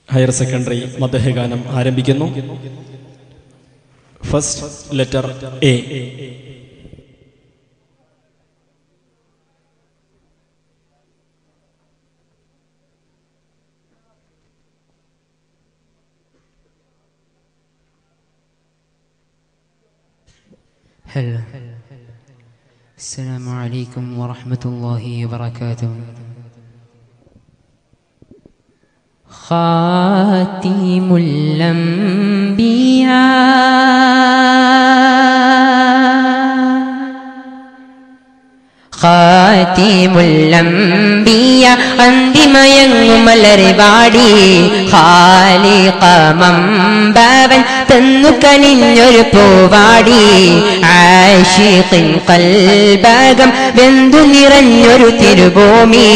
higher secondary മദ്ദേഹഗാനം ആരംഭിക്കുന്നു first letter A هلا السلام عليكم ورحمة الله وبركاته خاتم الأنبياء ഖാതിമുല്ലംബിയ അന്തിമയങ്ങുമലറിവാടി ഖാലിഖമമ്പവൻ തന്നു കനിഞ്ഞൊരു പൂവാടി ആഷിഖിൻ കൽബകം വെന്തു നിറഞ്ഞൊരു തിരുഭൂമി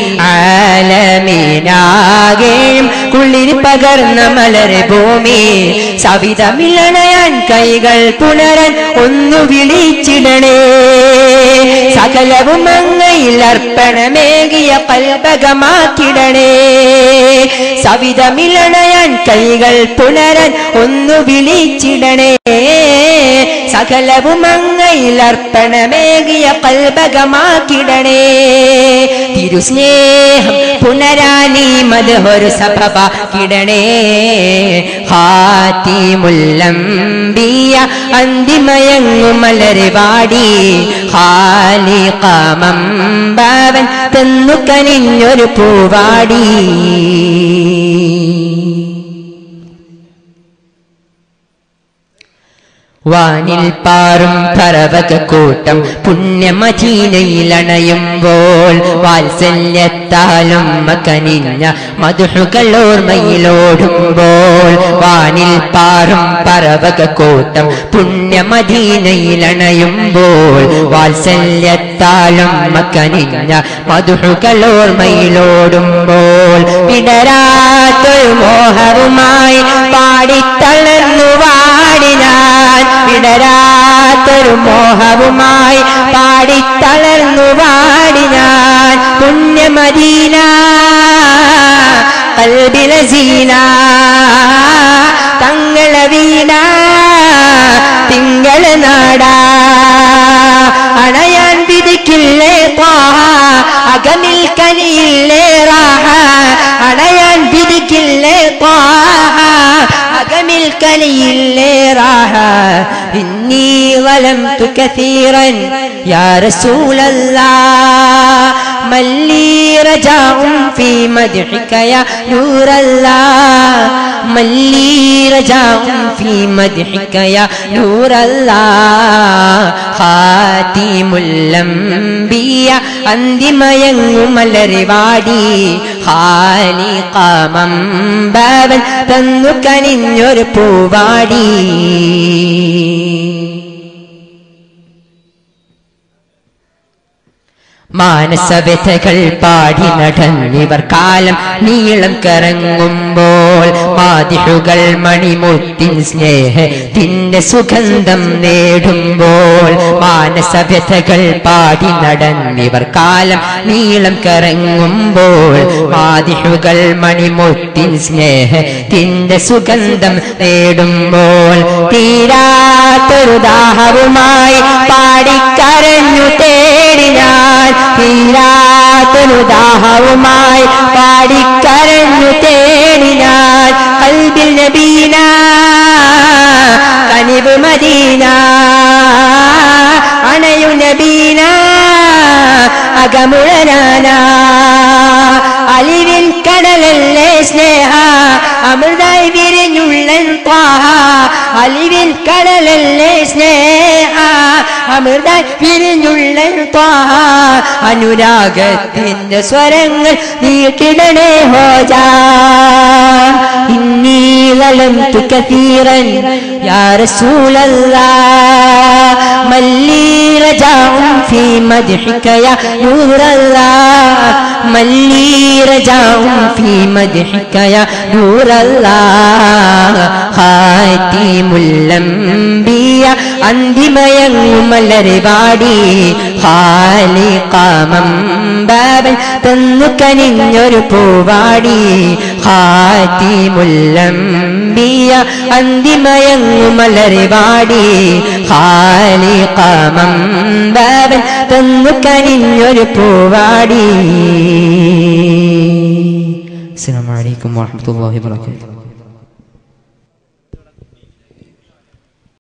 ആലമീനാകേഴും കുളിരി പകർന്ന മലര് ഭൂമി സവിതമിളണയാൻ കൈകൾ പുണരാൻ ഒന്നു വിളിച്ചിടണേ സകലവും അങ്ങയിൽ അർപ്പണമേകിയ കൽപകമാക്കിടണേ സവിതമിളണയാൻ കൈകൾ പുണരാൻ ഒന്നു വിളിച്ചിടണേ സകലവും അങ്ങയിൽ അർപ്പണമേകിയ കൽപകമാക്കിടണേ തിരുസ്നേഹം പുനരാനീ മധുരു സഭവാക്കിടണേ ഹാത്തിമുല്ലംബിയ അന്തിമയങ്ങുമലര് വാടി ഹാലികാമമ്പവൻ തന്നു കനിഞ്ഞൊരു പൂവാടി വാനിൽ പാറും പർവത കൂട്ടം പുണ്യമദീനയിൽ അണയുമ്പോൾ വാത്സല്യത്താലും കനിഞ്ഞ മധുഹുകൾ ഓർമ്മയിലോടുമ്പോൾ വാനിൽ പാറും പർവത കൂട്ടം പുണ്യമദീനയിൽ അണയുമ്പോൾ വാത്സല്യത്താലും കനിഞ്ഞ മധുഹുകൾ ഓർമ്മയിലോടുമ്പോൾ വിടരാത്തൊരു മോഹവുമായി പാടിത്തളർന്നു വാടിനാൻ വിടരാത്തൊരു മോഹവുമായി പാടിത്തളർന്നു വാടിനാൻ പുണ്യമദീന കൽബിലസീന തങ്ങളെ വീണ തിങ്കള നാടാ അണയാൻ വിധിക്കില്ലേ പാഹ അകമിൽ കനിയില്ലേ റാഹ അണയാൻ വിധിക്കില്ലേ പാഹ അകമിൽ കനിയില്ലേ റാഹ ഇന്നി ظلمت كثيرا يا رسول الله من لي رجاء في مدحك يا نور الله من لي رجاء في مدحك يا نور الله خاتم الأنبياء അന്തിമയങ്ങുമലറിവാടി ഹാലികാമമ്പവൻ തന്നു കനിഞ്ഞൊരു പൂവാടി മാനസവ്യഥകൾ പാടി നടന്നിവർ കാലം നീളം കറങ്ങുമ്പോൾ മാതിഹുകൾ മണിമുത്തിൻ സ്നേഹത്തിന്റെ സുഗന്ധം നേടുമ്പോൾ മാനസവ്യഥകൾ പാടി നടന്നിവർ കാലം നീളം കറങ്ങുമ്പോൾ മാതിഹുകൾ മണിമുത്തിൻ സ്നേഹത്തിന്റെ സുഗന്ധം നേടുമ്പോൾ തീരാത്തൊരു ദാഹവുമായി പാടിക്കരഞ്ഞു തേടി ഞാൻ തീരാത്തൊരു ദാഹവുമായി പാടിക്കരഞ്ഞു തേടി ഞാൻ കൽബിൽ നബീന കനിവ് മദീന അണയു നബീന അകമുഴനാന അലിവിൻ കടലല്ലേ സ്നേഹ അമൃതായി വിരിഞ്ഞുള്ളൻ ത്വാഹ അലിവിൻ കടലല്ലേ സ്നേഹ അമൃതായി വിരിഞ്ഞുള്ളൻ ത്വാഹ അനുരാഗത്തിന്റെ സ്വരങ്ങൾ നീട്ടിടണേ ഹോജാ ഇന്നി ظلمت كثيرا يا رسول الله من لي رجاء في مدحك يا نور الله من لي رجاء في مدحك يا نور الله خاتم الأنبياء അന്തിമയങ്ങുമലരിവാടി ഹാലികാമം ബാബൻ തന്നു കനിഞ്ഞൊരു പൂവാടി ഹാത്തിമുല്ലംബിയ അന്തിമയങ്ങു മലറിവാടി ഹാലികാമംബവൻ തന്നു കനിഞ്ഞൊരു പൂവാടി അസ്സലാമു അലൈക്കും വറഹ്മത്തുള്ളാഹി വബറകാതുഹു